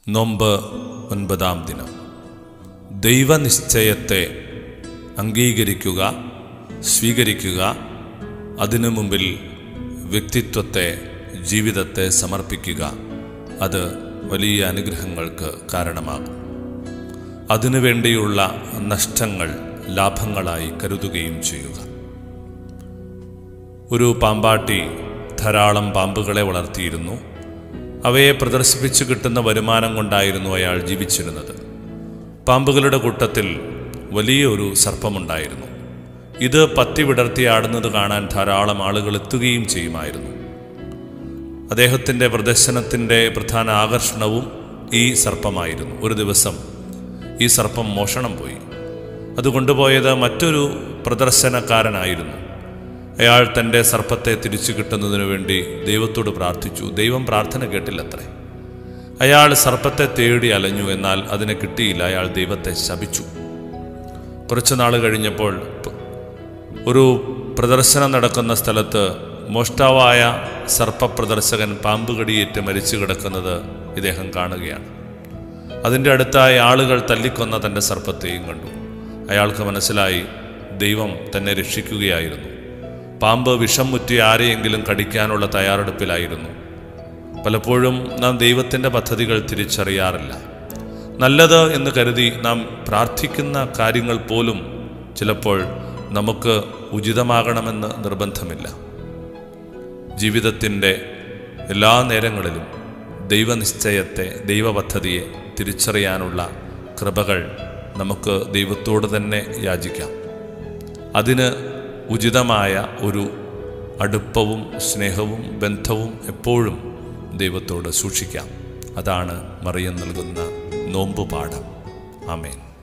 നോമ്പ് ഒൻപതാം ദിനം ദൈവനിശ്ചയത്തെ അംഗീകരിക്കുക സ്വീകരിക്കുക അതിനു മുമ്പിൽ വ്യക്തിത്വത്തെ ജീവിതത്തെ സമർപ്പിക്കുക അത് വലിയ അനുഗ്രഹങ്ങൾക്ക് കാരണമാകും അതിനുവേണ്ടിയുള്ള നഷ്ടങ്ങൾ ലാഭങ്ങളായി കരുതുകയും ചെയ്യുക ഒരു പാമ്പാട്ടി ധാരാളം പാമ്പുകളെ വളർത്തിയിരുന്നു അവയെ പ്രദർശിപ്പിച്ചു കിട്ടുന്ന വരുമാനം കൊണ്ടായിരുന്നു അയാൾ ജീവിച്ചിരുന്നത് പാമ്പുകളുടെ കൂട്ടത്തിൽ വലിയൊരു സർപ്പമുണ്ടായിരുന്നു ഇത് പത്തി വിടർത്തി ആടുന്നത് കാണാൻ ധാരാളം ആളുകൾ എത്തുകയും ചെയ്യുമായിരുന്നു അദ്ദേഹത്തിൻ്റെ പ്രദർശനത്തിൻ്റെ പ്രധാന ആകർഷണവും ഈ സർപ്പമായിരുന്നു ഒരു ദിവസം ഈ സർപ്പം മോഷണം പോയി അത് കൊണ്ടുപോയത് മറ്റൊരു പ്രദർശനക്കാരനായിരുന്നു അയാൾ തൻ്റെ സർപ്പത്തെ തിരിച്ചു കിട്ടുന്നതിനു വേണ്ടി ദൈവത്തോട് പ്രാർത്ഥിച്ചു ദൈവം പ്രാർത്ഥന കേട്ടില്ലത്രേ അയാൾ സർപ്പത്തെ തേടി അലഞ്ഞു എന്നാൽ അതിനെ കിട്ടിയില്ല അയാൾ ദൈവത്തെ ശപിച്ചു കുറച്ചു നാൾ കഴിഞ്ഞപ്പോൾ പ- ഒരു പ്രദർശനം നടക്കുന്ന സ്ഥലത്ത് മോഷ്ടാവായ സർപ്പപ്രദർശകൻ പാമ്പ് കടിയേറ്റ് മരിച്ചു കിടക്കുന്നത് ഇദ്ദേഹം കാണുകയാണ് അതിൻ്റെ അടുത്തായി ആളുകൾ തല്ലിക്കൊന്ന തൻ്റെ സർപ്പത്തെയും കണ്ടു അയാൾക്ക് മനസ്സിലായി ദൈവം തന്നെ രക്ഷിക്കുകയായിരുന്നു പാമ്പ് വിഷം മുറ്റി ആരെയെങ്കിലും കടിക്കാനുള്ള തയ്യാറെടുപ്പിലായിരുന്നു പലപ്പോഴും നാം ദൈവത്തിൻ്റെ പദ്ധതികൾ തിരിച്ചറിയാറില്ല നല്ലത് എന്ന് കരുതി നാം പ്രാർത്ഥിക്കുന്ന കാര്യങ്ങൾ പോലും ചിലപ്പോൾ നമുക്ക് ഉചിതമാകണമെന്ന് നിർബന്ധമില്ല ജീവിതത്തിൻ്റെ എല്ലാ നേരങ്ങളിലും ദൈവനിശ്ചയത്തെ ദൈവപദ്ധതിയെ തിരിച്ചറിയാനുള്ള കൃപകൾ നമുക്ക് ദൈവത്തോട് തന്നെ യാചിക്കാം അതിന് ഉചിതമായ ഒരു അടുപ്പവും സ്നേഹവും ബന്ധവും എപ്പോഴും ദൈവത്തോട് സൂക്ഷിക്കാം അതാണ് മറിയം നൽകുന്ന നോമ്പ് പാഠം ആമേൻ